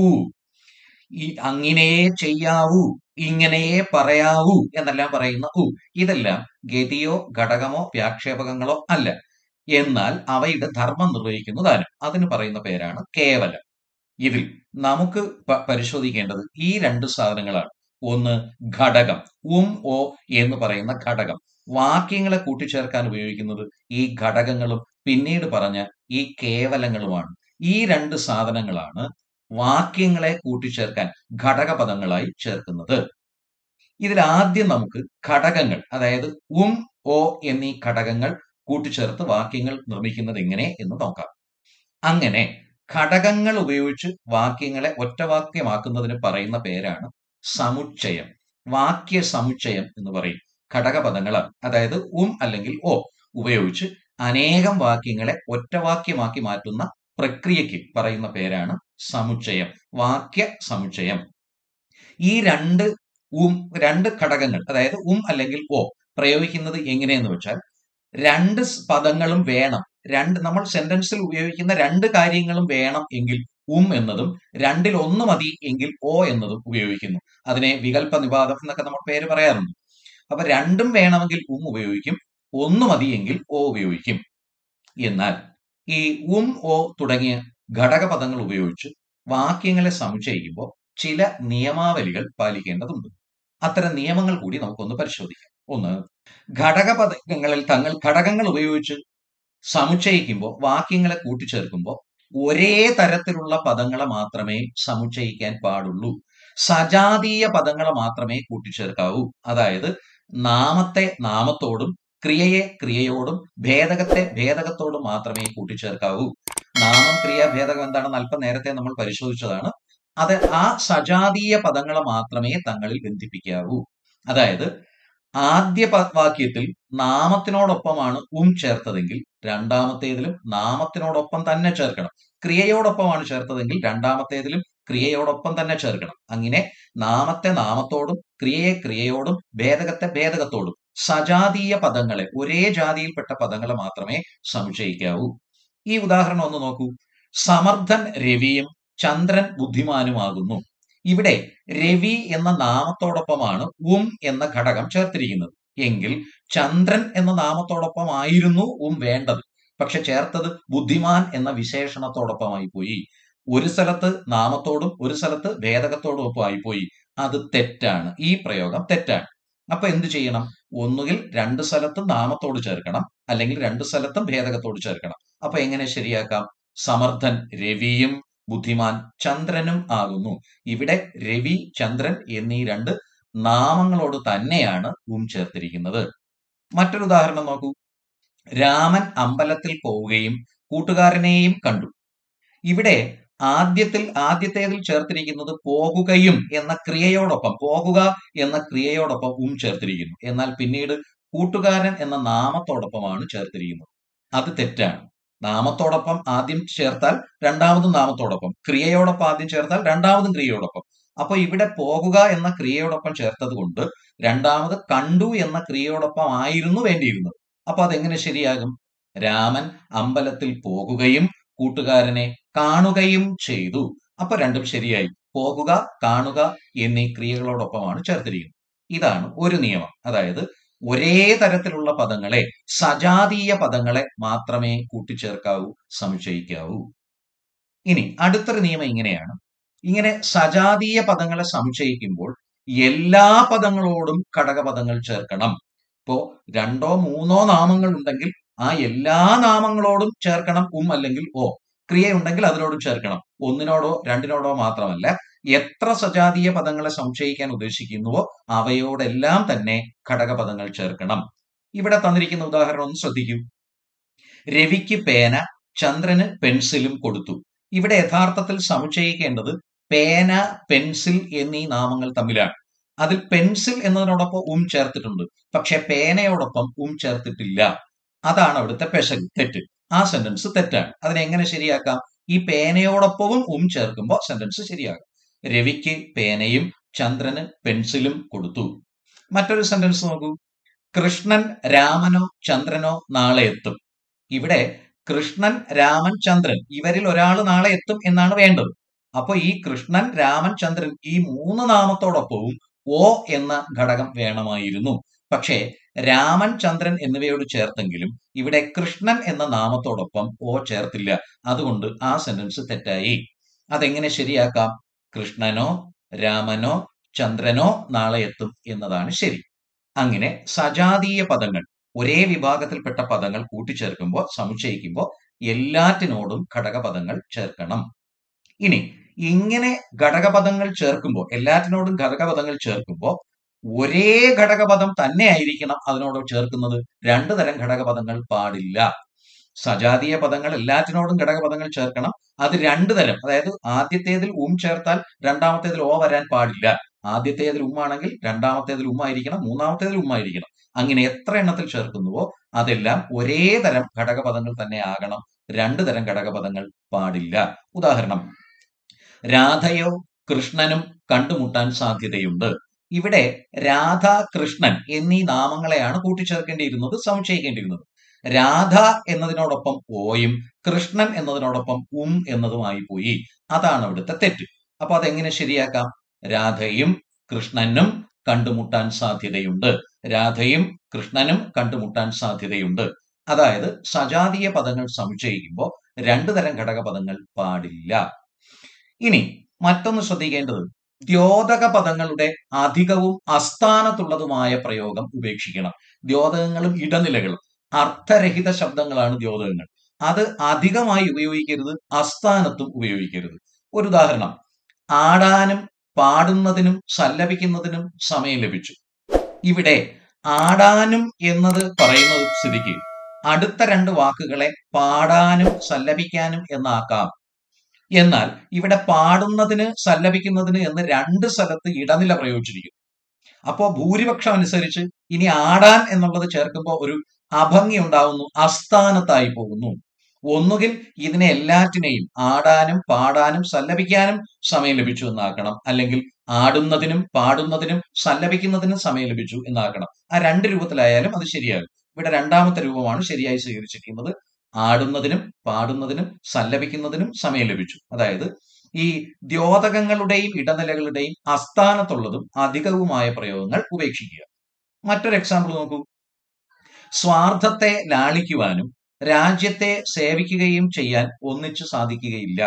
ഈ അങ്ങനെയേ ചെയ്യാവൂ ഇങ്ങനെയേ പറയാവൂ എന്നെല്ലാം പറയുന്ന ഉ ഇതെല്ലാം ഗതിയോ ഘടകമോ വ്യാക്ഷേപകങ്ങളോ അല്ല എന്നാൽ അവയുടെ ധർമ്മം നിർവഹിക്കുന്നതാണ് അതിന് പറയുന്ന പേരാണ് കേവലം ഇതിൽ നമുക്ക് പ- പരിശോധിക്കേണ്ടത് ഈ രണ്ട് സാധനങ്ങളാണ് ഒന്ന് ഘടകം ഉം ഓ എന്ന് പറയുന്ന ഘടകം വാക്യങ്ങളെ കൂട്ടിച്ചേർക്കാൻ ഉപയോഗിക്കുന്നത് ഈ ഘടകങ്ങളും പിന്നീട് പറഞ്ഞ ഈ കേവലങ്ങളുമാണ് ഈ രണ്ട് സാധനങ്ങളാണ് വാക്യങ്ങളെ കൂട്ടിച്ചേർക്കാൻ ഘടകപദങ്ങളായി ചേർക്കുന്നത് ഇതിൽ ആദ്യം നമുക്ക് ഘടകങ്ങൾ അതായത് ഉം ഓ എന്നീ ഘടകങ്ങൾ കൂട്ടിച്ചേർത്ത് വാക്യങ്ങൾ നിർമ്മിക്കുന്നത് എങ്ങനെ എന്ന് നോക്കാം അങ്ങനെ ഘടകങ്ങൾ ഉപയോഗിച്ച് വാക്യങ്ങളെ ഒറ്റവാക്യമാക്കുന്നതിന് പറയുന്ന പേരാണ് സമുച്ചയം വാക്യ സമുച്ചയം എന്ന് പറയും ഘടകപദങ്ങളാണ് അതായത് ഉം അല്ലെങ്കിൽ ഓ ഉപയോഗിച്ച് അനേകം വാക്യങ്ങളെ ഒറ്റവാക്യമാക്കി മാറ്റുന്ന പ്രക്രിയയ്ക്ക് പറയുന്ന പേരാണ് സമുച്ചയം വാക്യ സമുച്ചയം ഈ രണ്ട് ഉം രണ്ട് ഘടകങ്ങൾ അതായത് ഉം അല്ലെങ്കിൽ ഓ പ്രയോഗിക്കുന്നത് എങ്ങനെയെന്ന് വെച്ചാൽ രണ്ട് സ് പദങ്ങളും വേണം രണ്ട് നമ്മൾ സെന്റൻസിൽ ഉപയോഗിക്കുന്ന രണ്ട് കാര്യങ്ങളും വേണം എങ്കിൽ ഉം എന്നതും രണ്ടിൽ ഒന്ന് മതി എങ്കിൽ ഓ എന്നതും ഉപയോഗിക്കുന്നു അതിനെ വികല്പ നിവാദം എന്നൊക്കെ നമ്മൾ പേര് പറയാറുണ്ട് അപ്പൊ രണ്ടും വേണമെങ്കിൽ ഉം ഉപയോഗിക്കും ഒന്ന് മതിയെങ്കിൽ ഓ ഉപയോഗിക്കും എന്നാൽ ഈ ഉം ഓ തുടങ്ങിയ ഘടകപദങ്ങൾ ഉപയോഗിച്ച് വാക്യങ്ങളെ സമുച്ചയിക്കുമ്പോൾ ചില നിയമാവലികൾ പാലിക്കേണ്ടതുണ്ട് അത്തരം നിയമങ്ങൾ കൂടി നമുക്കൊന്ന് പരിശോധിക്കാം ഒന്ന് ഘടകപദങ്ങളിൽ തങ്ങൾ ഘടകങ്ങൾ ഉപയോഗിച്ച് സമുച്ചയിക്കുമ്പോൾ വാക്യങ്ങളെ കൂട്ടിച്ചേർക്കുമ്പോൾ ഒരേ തരത്തിലുള്ള പദങ്ങളെ മാത്രമേ സമുച്ചയിക്കാൻ പാടുള്ളൂ സജാതീയ പദങ്ങളെ മാത്രമേ കൂട്ടിച്ചേർക്കാവൂ അതായത് നാമത്തെ നാമത്തോടും ക്രിയയെ ക്രിയയോടും ഭേദകത്തെ ഭേദകത്തോടും മാത്രമേ കൂട്ടിച്ചേർക്കാവൂ നാമം ക്രിയ ഭേദകം എന്താണെന്ന് അല്പം നേരത്തെ നമ്മൾ പരിശോധിച്ചതാണ് അത് ആ സജാതീയ പദങ്ങളെ മാത്രമേ തങ്ങളിൽ ബന്ധിപ്പിക്കാവൂ അതായത് ആദ്യ പ- വാക്യത്തിൽ നാമത്തിനോടൊപ്പമാണ് ഉം ചേർത്തതെങ്കിൽ രണ്ടാമത്തേതിലും നാമത്തിനോടൊപ്പം തന്നെ ചേർക്കണം ക്രിയയോടൊപ്പമാണ് ചേർത്തതെങ്കിൽ രണ്ടാമത്തേതിലും ക്രിയയോടൊപ്പം തന്നെ ചേർക്കണം അങ്ങനെ നാമത്തെ നാമത്തോടും ക്രിയയെ ക്രിയയോടും ഭേദകത്തെ ഭേദകത്തോടും സജാതീയ പദങ്ങളെ ഒരേ ജാതിയിൽപ്പെട്ട പദങ്ങളെ മാത്രമേ സമുച്ചയിക്കാവൂ ഈ ഉദാഹരണം ഒന്ന് നോക്കൂ സമർത്ഥൻ രവിയും ചന്ദ്രൻ ബുദ്ധിമാനുമാകുന്നു ഇവിടെ രവി എന്ന നാമത്തോടൊപ്പമാണ് ഉം എന്ന ഘടകം ചേർത്തിരിക്കുന്നത് എങ്കിൽ ചന്ദ്രൻ എന്ന നാമത്തോടൊപ്പം ആയിരുന്നു ഉം വേണ്ടത് പക്ഷെ ചേർത്തത് ബുദ്ധിമാൻ എന്ന വിശേഷണത്തോടൊപ്പമായി പോയി ഒരു സ്ഥലത്ത് നാമത്തോടും ഒരു സ്ഥലത്ത് ഭേദകത്തോടും ഒപ്പമായി പോയി അത് തെറ്റാണ് ഈ പ്രയോഗം തെറ്റാണ് അപ്പൊ എന്ത് ചെയ്യണം ഒന്നുകിൽ രണ്ട് സ്ഥലത്തും നാമത്തോട് ചേർക്കണം അല്ലെങ്കിൽ രണ്ട് സ്ഥലത്തും ഭേദകത്തോട് ചേർക്കണം അപ്പൊ എങ്ങനെ ശരിയാക്കാം സമർത്ഥൻ രവിയും ബുദ്ധിമാൻ ചന്ദ്രനും ആകുന്നു ഇവിടെ രവി ചന്ദ്രൻ എന്നീ രണ്ട് നാമങ്ങളോട് തന്നെയാണ് ഉം ചേർത്തിരിക്കുന്നത് മറ്റൊരു ഉദാഹരണം നോക്കൂ രാമൻ അമ്പലത്തിൽ പോവുകയും കൂട്ടുകാരനെയും കണ്ടു ഇവിടെ ആദ്യത്തിൽ ആദ്യത്തേതിൽ ചേർത്തിരിക്കുന്നത് പോകുകയും എന്ന ക്രിയയോടൊപ്പം പോകുക എന്ന ക്രിയയോടൊപ്പം ഉം ചേർത്തിരിക്കുന്നു എന്നാൽ പിന്നീട് കൂട്ടുകാരൻ എന്ന നാമത്തോടൊപ്പമാണ് ചേർത്തിരിക്കുന്നത് അത് തെറ്റാണ് നാമത്തോടൊപ്പം ആദ്യം ചേർത്താൽ രണ്ടാമതും നാമത്തോടൊപ്പം ക്രിയയോടൊപ്പം ആദ്യം ചേർത്താൽ രണ്ടാമതും ക്രിയയോടൊപ്പം അപ്പൊ ഇവിടെ പോകുക എന്ന ക്രിയയോടൊപ്പം ചേർത്തത് കൊണ്ട് രണ്ടാമത് കണ്ടു എന്ന ക്രിയയോടൊപ്പം ആയിരുന്നു വേണ്ടിയിരുന്നത് അപ്പൊ അതെങ്ങനെ ശരിയാകും രാമൻ അമ്പലത്തിൽ പോകുകയും കൂട്ടുകാരനെ കാണുകയും ചെയ്തു അപ്പൊ രണ്ടും ശരിയായി പോകുക കാണുക എന്നീ ക്രിയകളോടൊപ്പമാണ് ചേർത്തിരിക്കുന്നത് ഇതാണ് ഒരു നിയമം അതായത് ഒരേ തരത്തിലുള്ള പദങ്ങളെ സജാതീയ പദങ്ങളെ മാത്രമേ കൂട്ടിച്ചേർക്കാവൂ സമുച്ചയിക്കാവൂ ഇനി അടുത്തൊരു നിയമം ഇങ്ങനെയാണ് ഇങ്ങനെ സജാതീയ പദങ്ങളെ സമുച്ചയിക്കുമ്പോൾ എല്ലാ പദങ്ങളോടും ഘടകപദങ്ങൾ ചേർക്കണം ഇപ്പോ രണ്ടോ മൂന്നോ നാമങ്ങൾ ഉണ്ടെങ്കിൽ ആ എല്ലാ നാമങ്ങളോടും ചേർക്കണം ഉം അല്ലെങ്കിൽ ഓ ക്രിയ ഉണ്ടെങ്കിൽ അതിനോടും ചേർക്കണം ഒന്നിനോടോ രണ്ടിനോടോ മാത്രമല്ല എത്ര സജാതീയ പദങ്ങളെ സംശയിക്കാൻ ഉദ്ദേശിക്കുന്നുവോ അവയോടെല്ലാം തന്നെ ഘടകപദങ്ങൾ ചേർക്കണം ഇവിടെ തന്നിരിക്കുന്ന ഉദാഹരണം ഒന്ന് ശ്രദ്ധിക്കൂ രവിക്ക് പേന ചന്ദ്രന് പെൻസിലും കൊടുത്തു ഇവിടെ യഥാർത്ഥത്തിൽ സമുച്ചയിക്കേണ്ടത് പേന പെൻസിൽ എന്നീ നാമങ്ങൾ തമ്മിലാണ് അതിൽ പെൻസിൽ എന്നതിനോടൊപ്പം ഉം ചേർത്തിട്ടുണ്ട് പക്ഷെ പേനയോടൊപ്പം ഉം ചേർത്തിട്ടില്ല അതാണ് അവിടുത്തെ പെശക് തെറ്റ് ആ സെന്റൻസ് തെറ്റാണ് അതിനെ എങ്ങനെ ശരിയാക്കാം ഈ പേനയോടൊപ്പവും ഉം ചേർക്കുമ്പോൾ സെന്റൻസ് ശരിയാകും രവിക്ക് പേനയും ചന്ദ്രന് പെൻസിലും കൊടുത്തു മറ്റൊരു സെന്റൻസ് നോക്കൂ കൃഷ്ണൻ രാമനോ ചന്ദ്രനോ നാളെ എത്തും ഇവിടെ കൃഷ്ണൻ രാമൻ ചന്ദ്രൻ ഇവരിൽ ഒരാൾ നാളെ എത്തും എന്നാണ് വേണ്ടത് അപ്പൊ ഈ കൃഷ്ണൻ രാമൻ ചന്ദ്രൻ ഈ മൂന്ന് നാമത്തോടൊപ്പവും ഓ എന്ന ഘടകം വേണമായിരുന്നു പക്ഷേ രാമൻ ചന്ദ്രൻ എന്നിവയോട് ചേർത്തെങ്കിലും ഇവിടെ കൃഷ്ണൻ എന്ന നാമത്തോടൊപ്പം ഓ ചേർത്തില്ല അതുകൊണ്ട് ആ സെന്റൻസ് തെറ്റായി അതെങ്ങനെ ശരിയാക്കാം കൃഷ്ണനോ രാമനോ ചന്ദ്രനോ നാളെ എത്തും എന്നതാണ് ശരി അങ്ങനെ സജാതീയ പദങ്ങൾ ഒരേ വിഭാഗത്തിൽപ്പെട്ട പദങ്ങൾ കൂട്ടിച്ചേർക്കുമ്പോൾ സമുച്ചയിക്കുമ്പോൾ എല്ലാറ്റിനോടും ഘടകപദങ്ങൾ ചേർക്കണം ഇനി ഇങ്ങനെ ഘടകപദങ്ങൾ ചേർക്കുമ്പോൾ എല്ലാറ്റിനോടും ഘടകപദങ്ങൾ ചേർക്കുമ്പോൾ ഒരേ ഘടകപദം തന്നെ ആയിരിക്കണം അതിനോട് ചേർക്കുന്നത് രണ്ടു തരം ഘടകപദങ്ങൾ പാടില്ല സജാതീയ പദങ്ങൾ എല്ലാറ്റിനോടും ഘടകപദങ്ങൾ ചേർക്കണം അത് രണ്ടു തരം അതായത് ആദ്യത്തേതിൽ ഉം ചേർത്താൽ രണ്ടാമത്തേതിൽ ഓ വരാൻ പാടില്ല ആദ്യത്തേതിൽ ഉമ്മാണെങ്കിൽ രണ്ടാമത്തേതിൽ ഉമ്മായിരിക്കണം മൂന്നാമത്തേതിൽ ഉമ്മായിരിക്കണം അങ്ങനെ എത്ര എണ്ണത്തിൽ ചേർക്കുന്നുവോ അതെല്ലാം ഒരേ തരം ഘടകപദങ്ങൾ തന്നെ ആകണം രണ്ടു തരം ഘടകപദങ്ങൾ പാടില്ല ഉദാഹരണം രാധയോ കൃഷ്ണനും കണ്ടുമുട്ടാൻ സാധ്യതയുണ്ട് ഇവിടെ രാധ കൃഷ്ണൻ എന്നീ നാമങ്ങളെയാണ് കൂട്ടിച്ചേർക്കേണ്ടിയിരുന്നത് സമുച്ചയിക്കേണ്ടിയിരുന്നത് രാധ എന്നതിനോടൊപ്പം ഓയും കൃഷ്ണൻ എന്നതിനോടൊപ്പം ഉം എന്നതുമായി പോയി അതാണ് അവിടുത്തെ തെറ്റ് അപ്പൊ അതെങ്ങനെ ശരിയാക്കാം രാധയും കൃഷ്ണനും കണ്ടുമുട്ടാൻ സാധ്യതയുണ്ട് രാധയും കൃഷ്ണനും കണ്ടുമുട്ടാൻ സാധ്യതയുണ്ട് അതായത് സജാതീയ പദങ്ങൾ സമുച്ചയിക്കുമ്പോൾ രണ്ടു തരം ഘടകപദങ്ങൾ പാടില്ല ഇനി മറ്റൊന്ന് ശ്രദ്ധിക്കേണ്ടത് ദ്യോതക പദങ്ങളുടെ അധികവും അസ്ഥാനത്തുള്ളതുമായ പ്രയോഗം ഉപേക്ഷിക്കണം ദ്യോതകങ്ങളും ഇടനിലകളും അർത്ഥരഹിത ശബ്ദങ്ങളാണ് ദ്യോതകങ്ങൾ അത് അധികമായി ഉപയോഗിക്കരുത് അസ്ഥാനത്തും ഉപയോഗിക്കരുത് ഒരു ഉദാഹരണം ആടാനും പാടുന്നതിനും സല്ലപിക്കുന്നതിനും സമയം ലഭിച്ചു ഇവിടെ ആടാനും എന്നത് പറയുന്നത് സ്ഥിതിക്ക് അടുത്ത രണ്ട് വാക്കുകളെ പാടാനും സല്ലപിക്കാനും എന്നാക്കാം എന്നാൽ ഇവിടെ പാടുന്നതിന് സല്ലപിക്കുന്നതിന് എന്ന് രണ്ട് സ്ഥലത്ത് ഇടനില പ്രയോഗിച്ചിരിക്കുന്നു അപ്പോ ഭൂരിപക്ഷം അനുസരിച്ച് ഇനി ആടാൻ എന്നുള്ളത് ചേർക്കുമ്പോൾ ഒരു അഭംഗി ഉണ്ടാവുന്നു അസ്ഥാനത്തായി പോകുന്നു ഒന്നുകിൽ ഇതിനെ എല്ലാറ്റിനെയും ആടാനും പാടാനും സല്ലപിക്കാനും സമയം ലഭിച്ചു എന്നാക്കണം അല്ലെങ്കിൽ ആടുന്നതിനും പാടുന്നതിനും സല്ലപിക്കുന്നതിനും സമയം ലഭിച്ചു എന്നാക്കണം ആ രണ്ട് രൂപത്തിലായാലും അത് ശരിയാകും ഇവിടെ രണ്ടാമത്തെ രൂപമാണ് ശരിയായി സ്വീകരിച്ചിരിക്കുന്നത് ആടുന്നതിനും പാടുന്നതിനും സല്ലപിക്കുന്നതിനും സമയം ലഭിച്ചു അതായത് ഈ ദ്യോതകങ്ങളുടെയും ഇടനിലകളുടെയും അസ്ഥാനത്തുള്ളതും അധികവുമായ പ്രയോഗങ്ങൾ ഉപേക്ഷിക്കുക മറ്റൊരു എക്സാമ്പിൾ നോക്കൂ സ്വാർത്ഥത്തെ ലാളിക്കുവാനും രാജ്യത്തെ സേവിക്കുകയും ചെയ്യാൻ ഒന്നിച്ചു സാധിക്കുകയില്ല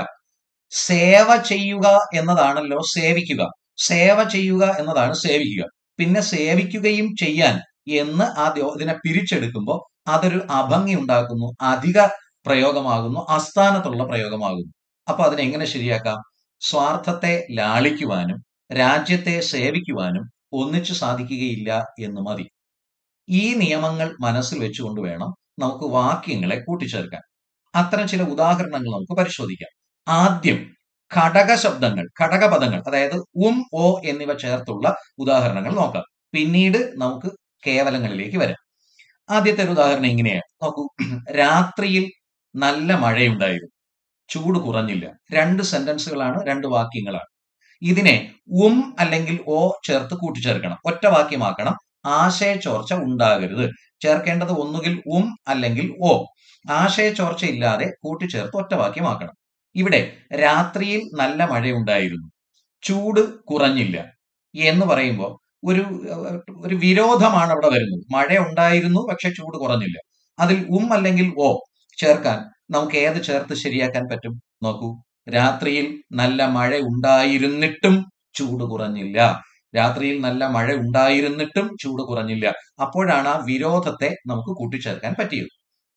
സേവ ചെയ്യുക എന്നതാണല്ലോ സേവിക്കുക സേവ ചെയ്യുക എന്നതാണ് സേവിക്കുക പിന്നെ സേവിക്കുകയും ചെയ്യാൻ എന്ന് ആ ഇതിനെ പിരിച്ചെടുക്കുമ്പോൾ അതൊരു അഭംഗി ഉണ്ടാക്കുന്നു അധിക പ്രയോഗമാകുന്നു അസ്ഥാനത്തുള്ള പ്രയോഗമാകുന്നു അപ്പൊ അതിനെങ്ങനെ ശരിയാക്കാം സ്വാർത്ഥത്തെ ലാളിക്കുവാനും രാജ്യത്തെ സേവിക്കുവാനും ഒന്നിച്ചു സാധിക്കുകയില്ല എന്ന് മതി ഈ നിയമങ്ങൾ മനസ്സിൽ വെച്ചുകൊണ്ട് വേണം നമുക്ക് വാക്യങ്ങളെ കൂട്ടിച്ചേർക്കാൻ അത്തരം ചില ഉദാഹരണങ്ങൾ നമുക്ക് പരിശോധിക്കാം ആദ്യം ഘടക ശബ്ദങ്ങൾ ഘടകപദങ്ങൾ അതായത് ഉം ഓ എന്നിവ ചേർത്തുള്ള ഉദാഹരണങ്ങൾ നോക്കാം പിന്നീട് നമുക്ക് കേവലങ്ങളിലേക്ക് വരാം ആദ്യത്തെ ഒരു ഉദാഹരണം ഇങ്ങനെയാണ് നോക്കൂ രാത്രിയിൽ നല്ല മഴയുണ്ടായിരുന്നു ചൂട് കുറഞ്ഞില്ല രണ്ട് സെന്റൻസുകളാണ് രണ്ട് വാക്യങ്ങളാണ് ഇതിനെ ഉം അല്ലെങ്കിൽ ഓ ചേർത്ത് കൂട്ടിച്ചേർക്കണം ഒറ്റ വാക്യമാക്കണം ആശയച്ചോർച്ച ഉണ്ടാകരുത് ചേർക്കേണ്ടത് ഒന്നുകിൽ ഉം അല്ലെങ്കിൽ ഓ ആശയച്ചോർച്ച ഇല്ലാതെ കൂട്ടിച്ചേർത്ത് ഒറ്റ വാക്യമാക്കണം ഇവിടെ രാത്രിയിൽ നല്ല മഴയുണ്ടായിരുന്നു ചൂട് കുറഞ്ഞില്ല എന്ന് പറയുമ്പോൾ ഒരു ഒരു വിരോധമാണ് അവിടെ വരുന്നത് മഴ ഉണ്ടായിരുന്നു പക്ഷെ ചൂട് കുറഞ്ഞില്ല അതിൽ ഉം അല്ലെങ്കിൽ ഓ ചേർക്കാൻ നമുക്ക് ഏത് ചേർത്ത് ശരിയാക്കാൻ പറ്റും നോക്കൂ രാത്രിയിൽ നല്ല മഴ ഉണ്ടായിരുന്നിട്ടും ചൂട് കുറഞ്ഞില്ല രാത്രിയിൽ നല്ല മഴ ഉണ്ടായിരുന്നിട്ടും ചൂട് കുറഞ്ഞില്ല അപ്പോഴാണ് ആ വിരോധത്തെ നമുക്ക് കൂട്ടിച്ചേർക്കാൻ പറ്റിയത്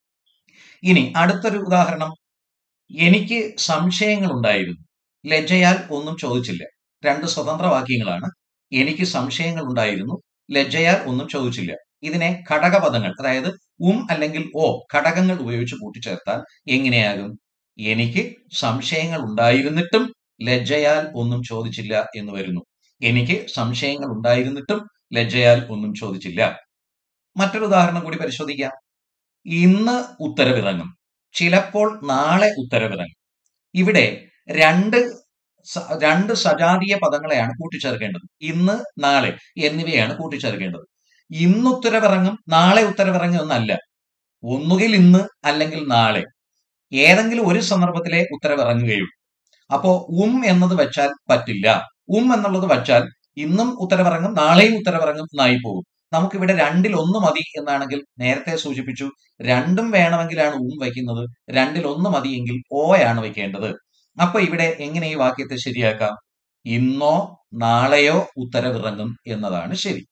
ഇനി അടുത്തൊരു ഉദാഹരണം എനിക്ക് സംശയങ്ങൾ ഉണ്ടായിരുന്നു ലജ്ജയാൽ ഒന്നും ചോദിച്ചില്ല രണ്ട് സ്വതന്ത്ര വാക്യങ്ങളാണ് എനിക്ക് സംശയങ്ങൾ ഉണ്ടായിരുന്നു ലജ്ജയാൽ ഒന്നും ചോദിച്ചില്ല ഇതിനെ ഘടകപദങ്ങൾ അതായത് ഉം അല്ലെങ്കിൽ ഓ ഘടകങ്ങൾ ഉപയോഗിച്ച് കൂട്ടിച്ചേർത്താൽ എങ്ങനെയാകും എനിക്ക് സംശയങ്ങൾ ഉണ്ടായിരുന്നിട്ടും ലജ്ജയാൽ ഒന്നും ചോദിച്ചില്ല എന്ന് വരുന്നു എനിക്ക് സംശയങ്ങൾ ഉണ്ടായിരുന്നിട്ടും ലജ്ജയാൽ ഒന്നും ചോദിച്ചില്ല മറ്റൊരു ഉദാഹരണം കൂടി പരിശോധിക്കാം ഇന്ന് ഉത്തരവിറങ്ങും ചിലപ്പോൾ നാളെ ഉത്തരവിറങ്ങും ഇവിടെ രണ്ട് സ- രണ്ട് സജാതീയ പദങ്ങളെയാണ് കൂട്ടിച്ചേർക്കേണ്ടത് ഇന്ന് നാളെ എന്നിവയാണ് കൂട്ടിച്ചേർക്കേണ്ടത് ഇന്ന് ഉത്തരവിറങ്ങും നാളെ ഉത്തരവിറങ്ങും എന്നല്ല ഒന്നുകിൽ ഇന്ന് അല്ലെങ്കിൽ നാളെ ഏതെങ്കിലും ഒരു സന്ദർഭത്തിലെ ഉത്തരവിറങ്ങുകയുള്ളൂ അപ്പോ ഉം എന്നത് വെച്ചാൽ പറ്റില്ല ഉം എന്നുള്ളത് വെച്ചാൽ ഇന്നും ഉത്തരവിറങ്ങും നാളെയും ഉത്തരവിറങ്ങും എന്നായി പോകും നമുക്കിവിടെ രണ്ടിൽ ഒന്ന് മതി എന്നാണെങ്കിൽ നേരത്തെ സൂചിപ്പിച്ചു രണ്ടും വേണമെങ്കിലാണ് ഉം വയ്ക്കുന്നത് രണ്ടിൽ ഒന്ന് മതിയെങ്കിൽ ഓയാണ് വയ്ക്കേണ്ടത് അപ്പൊ ഇവിടെ എങ്ങനെ ഈ വാക്യത്തെ ശരിയാക്കാം ഇന്നോ നാളെയോ ഉത്തരവിറങ്ങും എന്നതാണ് ശരി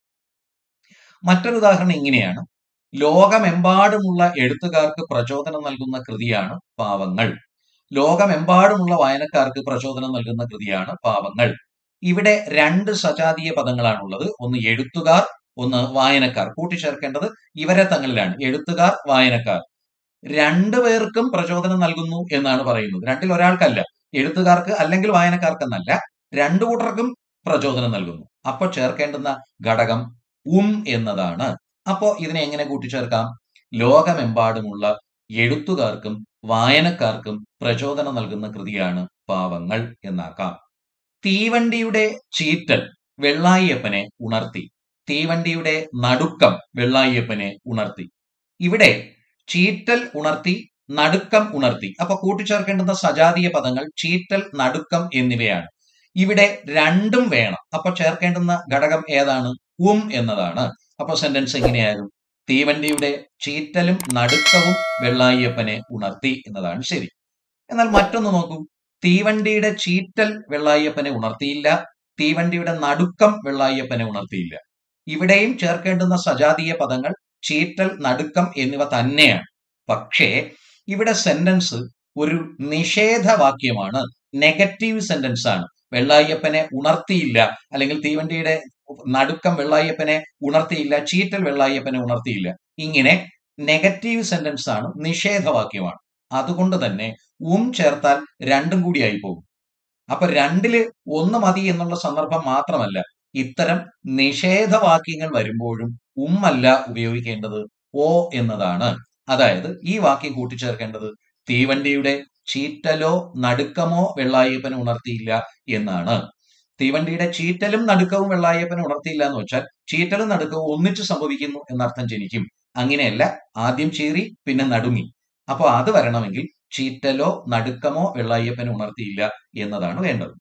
മറ്റൊരു ഉദാഹരണം ഇങ്ങനെയാണ് ലോകമെമ്പാടുമുള്ള എഴുത്തുകാർക്ക് പ്രചോദനം നൽകുന്ന കൃതിയാണ് പാവങ്ങൾ ലോകമെമ്പാടുമുള്ള വായനക്കാർക്ക് പ്രചോദനം നൽകുന്ന കൃതിയാണ് പാവങ്ങൾ ഇവിടെ രണ്ട് സജാതീയ പദങ്ങളാണുള്ളത് ഒന്ന് എഴുത്തുകാർ ഒന്ന് വായനക്കാർ കൂട്ടിച്ചേർക്കേണ്ടത് ഇവരെ തങ്ങളിലാണ് എഴുത്തുകാർ വായനക്കാർ രണ്ടു പേർക്കും പ്രചോദനം നൽകുന്നു എന്നാണ് പറയുന്നത് രണ്ടിൽ ഒരാൾക്കല്ല എഴുത്തുകാർക്ക് അല്ലെങ്കിൽ വായനക്കാർക്കെന്നല്ല രണ്ടു കൂട്ടർക്കും പ്രചോദനം നൽകുന്നു അപ്പൊ ചേർക്കേണ്ടുന്ന ഘടകം ഉം എന്നതാണ് അപ്പോ ഇതിനെ എങ്ങനെ കൂട്ടിച്ചേർക്കാം ലോകമെമ്പാടുമുള്ള എഴുത്തുകാർക്കും വായനക്കാർക്കും പ്രചോദനം നൽകുന്ന കൃതിയാണ് പാവങ്ങൾ എന്നാക്കാം തീവണ്ടിയുടെ ചീറ്റൽ വെള്ളായിയപ്പനെ ഉണർത്തി തീവണ്ടിയുടെ നടുക്കം വെള്ളായിയപ്പനെ ഉണർത്തി ഇവിടെ ചീറ്റൽ ഉണർത്തി നടുക്കം ഉണർത്തി അപ്പൊ കൂട്ടിച്ചേർക്കേണ്ടുന്ന സജാതീയ പദങ്ങൾ ചീറ്റൽ നടുക്കം എന്നിവയാണ് ഇവിടെ രണ്ടും വേണം അപ്പൊ ചേർക്കേണ്ടുന്ന ഘടകം ഏതാണ് ഉം എന്നതാണ് അപ്പൊ സെന്റൻസ് എങ്ങനെയാകും തീവണ്ടിയുടെ ചീറ്റലും നടുക്കവും വെള്ളായിയപ്പനെ ഉണർത്തി എന്നതാണ് ശരി എന്നാൽ മറ്റൊന്ന് നോക്കൂ തീവണ്ടിയുടെ ചീറ്റൽ വെള്ളായിയപ്പനെ ഉണർത്തിയില്ല തീവണ്ടിയുടെ നടുക്കം വെള്ളായിയപ്പനെ ഉണർത്തിയില്ല ഇവിടെയും ചേർക്കേണ്ടുന്ന സജാതീയ പദങ്ങൾ ചീറ്റൽ നടുക്കം എന്നിവ തന്നെയാണ് പക്ഷേ ഇവിടെ സെന്റൻസ് ഒരു നിഷേധവാക്യമാണ് നെഗറ്റീവ് സെന്റൻസ് ആണ് വെള്ളായപ്പനെ ഉണർത്തിയില്ല അല്ലെങ്കിൽ തീവണ്ടിയുടെ നടുക്കം വെള്ളായപ്പനെ ഉണർത്തിയില്ല ചീറ്റൽ വെള്ളായപ്പനെ ഉണർത്തിയില്ല ഇങ്ങനെ നെഗറ്റീവ് സെന്റൻസ് ആണ് നിഷേധവാക്യമാണ് അതുകൊണ്ട് തന്നെ ഉം ചേർത്താൽ രണ്ടും കൂടി ആയി പോകും അപ്പൊ രണ്ടില് ഒന്ന് മതി എന്നുള്ള സന്ദർഭം മാത്രമല്ല ഇത്തരം നിഷേധവാക്യങ്ങൾ വരുമ്പോഴും ഉമ്മല്ല ഉപയോഗിക്കേണ്ടത് ഓ എന്നതാണ് അതായത് ഈ വാക്യം കൂട്ടിച്ചേർക്കേണ്ടത് തീവണ്ടിയുടെ ചീറ്റലോ നടുക്കമോ വെള്ളായപ്പനെ ഉണർത്തിയില്ല എന്നാണ് തീവണ്ടിയുടെ ചീറ്റലും നടുക്കവും വെള്ളായപ്പനെ ഉണർത്തിയില്ല എന്ന് വെച്ചാൽ ചീറ്റലും നടുക്കവും ഒന്നിച്ച് സംഭവിക്കുന്നു എന്നർത്ഥം ജനിക്കും അങ്ങനെയല്ല ആദ്യം ചീറി പിന്നെ നടുങ്ങി അപ്പൊ അത് വരണമെങ്കിൽ ചീറ്റലോ നടുക്കമോ വെള്ളായപ്പനെ ഉണർത്തിയില്ല എന്നതാണ് വേണ്ടത്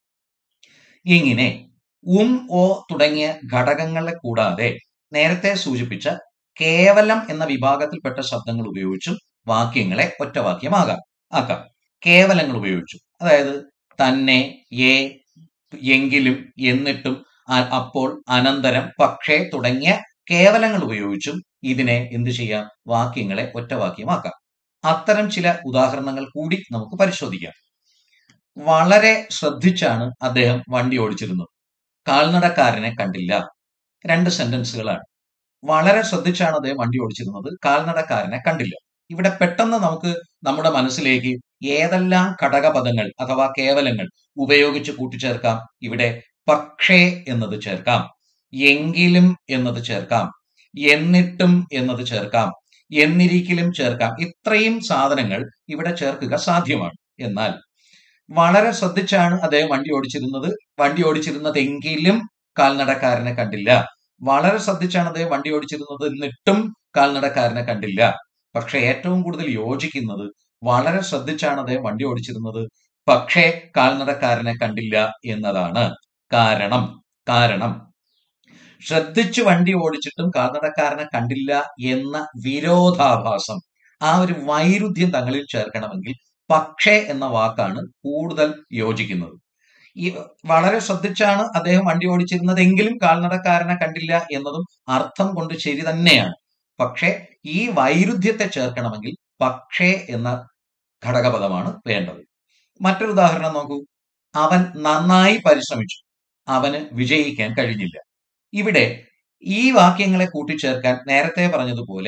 ഇങ്ങനെ ഉം ഓ തുടങ്ങിയ ഘടകങ്ങളെ കൂടാതെ നേരത്തെ സൂചിപ്പിച്ച കേവലം എന്ന വിഭാഗത്തിൽപ്പെട്ട ശബ്ദങ്ങൾ ഉപയോഗിച്ചും വാക്യങ്ങളെ ഒറ്റവാക്യമാകാം ആക്കാം കേവലങ്ങൾ ഉപയോഗിച്ചു അതായത് തന്നെ ഏ എങ്കിലും എന്നിട്ടും അ- അപ്പോൾ അനന്തരം പക്ഷേ തുടങ്ങിയ കേവലങ്ങൾ ഉപയോഗിച്ചും ഇതിനെ എന്ത് ചെയ്യാം വാക്യങ്ങളെ ഒറ്റവാക്യമാക്കാം അത്തരം ചില ഉദാഹരണങ്ങൾ കൂടി നമുക്ക് പരിശോധിക്കാം വളരെ ശ്രദ്ധിച്ചാണ് അദ്ദേഹം വണ്ടി ഓടിച്ചിരുന്നത് കാൽനടക്കാരനെ കണ്ടില്ല രണ്ട് സെന്റൻസുകളാണ് വളരെ ശ്രദ്ധിച്ചാണ് അദ്ദേഹം വണ്ടി ഓടിച്ചിരുന്നത് കാൽനടക്കാരനെ കണ്ടില്ല ഇവിടെ പെട്ടെന്ന് നമുക്ക് നമ്മുടെ മനസ്സിലേക്ക് ഏതെല്ലാം ഘടകപദങ്ങൾ അഥവാ കേവലങ്ങൾ ഉപയോഗിച്ച് കൂട്ടിച്ചേർക്കാം ഇവിടെ പക്ഷേ എന്നത് ചേർക്കാം എങ്കിലും എന്നത് ചേർക്കാം എന്നിട്ടും എന്നത് ചേർക്കാം എന്നിരിക്കലും ചേർക്കാം ഇത്രയും സാധനങ്ങൾ ഇവിടെ ചേർക്കുക സാധ്യമാണ് എന്നാൽ വളരെ ശ്രദ്ധിച്ചാണ് അദ്ദേഹം വണ്ടി ഓടിച്ചിരുന്നത് വണ്ടി ഓടിച്ചിരുന്നതെങ്കിലും കാൽനടക്കാരനെ കണ്ടില്ല വളരെ ശ്രദ്ധിച്ചാണ് അദ്ദേഹം വണ്ടി ഓടിച്ചിരുന്നത് എന്നിട്ടും കാൽനടക്കാരനെ കണ്ടില്ല പക്ഷെ ഏറ്റവും കൂടുതൽ യോജിക്കുന്നത് വളരെ ശ്രദ്ധിച്ചാണ് അദ്ദേഹം വണ്ടി ഓടിച്ചിരുന്നത് പക്ഷേ കാൽനടക്കാരനെ കണ്ടില്ല എന്നതാണ് കാരണം കാരണം ശ്രദ്ധിച്ചു വണ്ടി ഓടിച്ചിട്ടും കാൽനടക്കാരനെ കണ്ടില്ല എന്ന വിരോധാഭാസം ആ ഒരു വൈരുദ്ധ്യം തങ്ങളിൽ ചേർക്കണമെങ്കിൽ പക്ഷേ എന്ന വാക്കാണ് കൂടുതൽ യോജിക്കുന്നത് ഈ വളരെ ശ്രദ്ധിച്ചാണ് അദ്ദേഹം വണ്ടി ഓടിച്ചിരുന്നതെങ്കിലും കാൽനടക്കാരനെ കണ്ടില്ല എന്നതും അർത്ഥം കൊണ്ട് ശരി തന്നെയാണ് പക്ഷേ ഈ വൈരുദ്ധ്യത്തെ ചേർക്കണമെങ്കിൽ പക്ഷേ എന്ന ഘടകപദമാണ് വേണ്ടത് മറ്റൊരു ഉദാഹരണം നോക്കൂ അവൻ നന്നായി പരിശ്രമിച്ചു അവന് വിജയിക്കാൻ കഴിഞ്ഞില്ല ഇവിടെ ഈ വാക്യങ്ങളെ കൂട്ടിച്ചേർക്കാൻ നേരത്തെ പറഞ്ഞതുപോലെ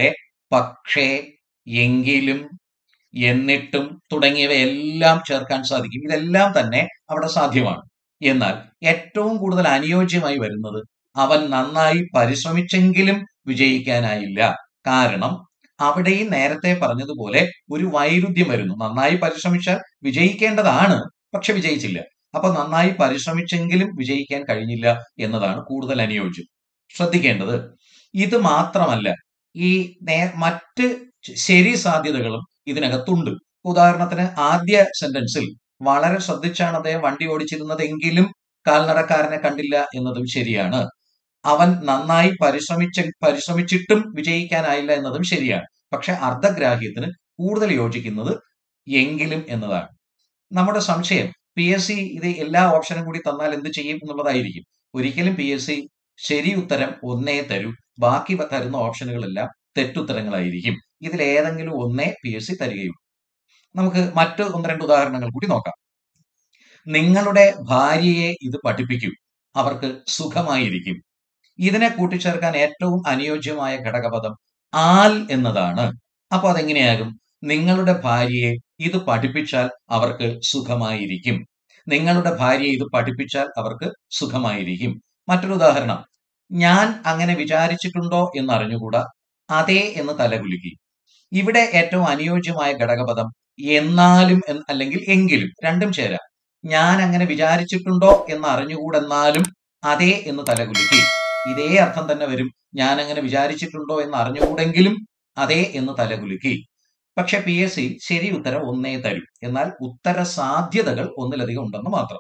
പക്ഷേ എങ്കിലും എന്നിട്ടും തുടങ്ങിയവയെല്ലാം ചേർക്കാൻ സാധിക്കും ഇതെല്ലാം തന്നെ അവിടെ സാധ്യമാണ് എന്നാൽ ഏറ്റവും കൂടുതൽ അനുയോജ്യമായി വരുന്നത് അവൻ നന്നായി പരിശ്രമിച്ചെങ്കിലും വിജയിക്കാനായില്ല കാരണം അവിടെയും നേരത്തെ പറഞ്ഞതുപോലെ ഒരു വൈരുദ്ധ്യം വരുന്നു നന്നായി പരിശ്രമിച്ചാൽ വിജയിക്കേണ്ടതാണ് പക്ഷെ വിജയിച്ചില്ല അപ്പൊ നന്നായി പരിശ്രമിച്ചെങ്കിലും വിജയിക്കാൻ കഴിഞ്ഞില്ല എന്നതാണ് കൂടുതൽ അനുയോജ്യം ശ്രദ്ധിക്കേണ്ടത് ഇത് മാത്രമല്ല ഈ നേ മറ്റ് ശരി സാധ്യതകളും ഇതിനകത്തുണ്ട് ഉദാഹരണത്തിന് ആദ്യ സെന്റൻസിൽ വളരെ ശ്രദ്ധിച്ചാണ് അദ്ദേഹം വണ്ടി ഓടിച്ചിരുന്നതെങ്കിലും കാൽനടക്കാരനെ കണ്ടില്ല എന്നതും ശരിയാണ് അവൻ നന്നായി പരിശ്രമിച്ച പരിശ്രമിച്ചിട്ടും വിജയിക്കാനായില്ല എന്നതും ശരിയാണ് പക്ഷെ അർദ്ധഗ്രാഹ്യത്തിന് കൂടുതൽ യോജിക്കുന്നത് എങ്കിലും എന്നതാണ് നമ്മുടെ സംശയം പി എസ് സി ഇത് എല്ലാ ഓപ്ഷനും കൂടി തന്നാൽ എന്ത് ചെയ്യും എന്നുള്ളതായിരിക്കും ഒരിക്കലും പി എസ് സി ശരി ഉത്തരം ഒന്നേ തരൂ ബാക്കി തരുന്ന ഓപ്ഷനുകളെല്ലാം തെറ്റുത്തരങ്ങളായിരിക്കും ഇതിൽ ഏതെങ്കിലും ഒന്നേ പി എസ് സി തരികയുള്ളൂ നമുക്ക് മറ്റ് ഒന്ന് രണ്ട് ഉദാഹരണങ്ങൾ കൂടി നോക്കാം നിങ്ങളുടെ ഭാര്യയെ ഇത് പഠിപ്പിക്കൂ അവർക്ക് സുഖമായിരിക്കും ഇതിനെ കൂട്ടിച്ചേർക്കാൻ ഏറ്റവും അനുയോജ്യമായ ഘടകപദം ആൽ എന്നതാണ് അപ്പൊ അതെങ്ങനെയാകും നിങ്ങളുടെ ഭാര്യയെ ഇത് പഠിപ്പിച്ചാൽ അവർക്ക് സുഖമായിരിക്കും നിങ്ങളുടെ ഭാര്യയെ ഇത് പഠിപ്പിച്ചാൽ അവർക്ക് സുഖമായിരിക്കും മറ്റൊരു ഉദാഹരണം ഞാൻ അങ്ങനെ വിചാരിച്ചിട്ടുണ്ടോ എന്ന് അറിഞ്ഞുകൂടാ അതെ എന്ന് തലകുലുക്കി ഇവിടെ ഏറ്റവും അനുയോജ്യമായ ഘടകപദം എന്നാലും അല്ലെങ്കിൽ എങ്കിലും രണ്ടും ചേരാം ഞാൻ അങ്ങനെ വിചാരിച്ചിട്ടുണ്ടോ എന്ന് അറിഞ്ഞുകൂടെന്നാലും അതെ എന്ന് തലകുലുക്കി ഇതേ അർത്ഥം തന്നെ വരും ഞാൻ അങ്ങനെ വിചാരിച്ചിട്ടുണ്ടോ എന്ന് അറിഞ്ഞുകൂടെങ്കിലും അതെ എന്ന് തലകുലുക്കി പക്ഷെ പി എസ് സി ശരി ഉത്തരം ഒന്നേ തരും എന്നാൽ ഉത്തര സാധ്യതകൾ ഒന്നിലധികം ഉണ്ടെന്ന് മാത്രം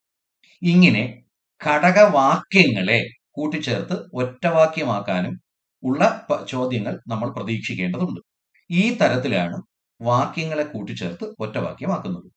ഇങ്ങനെ ഘടകവാക്യങ്ങളെ കൂട്ടിച്ചേർത്ത് ഒറ്റവാക്യമാക്കാനും ഉള്ള ചോദ്യങ്ങൾ നമ്മൾ പ്രതീക്ഷിക്കേണ്ടതുണ്ട് ഈ തരത്തിലാണ് വാക്യങ്ങളെ കൂട്ടിച്ചേർത്ത് ഒറ്റവാക്യമാക്കുന്നത്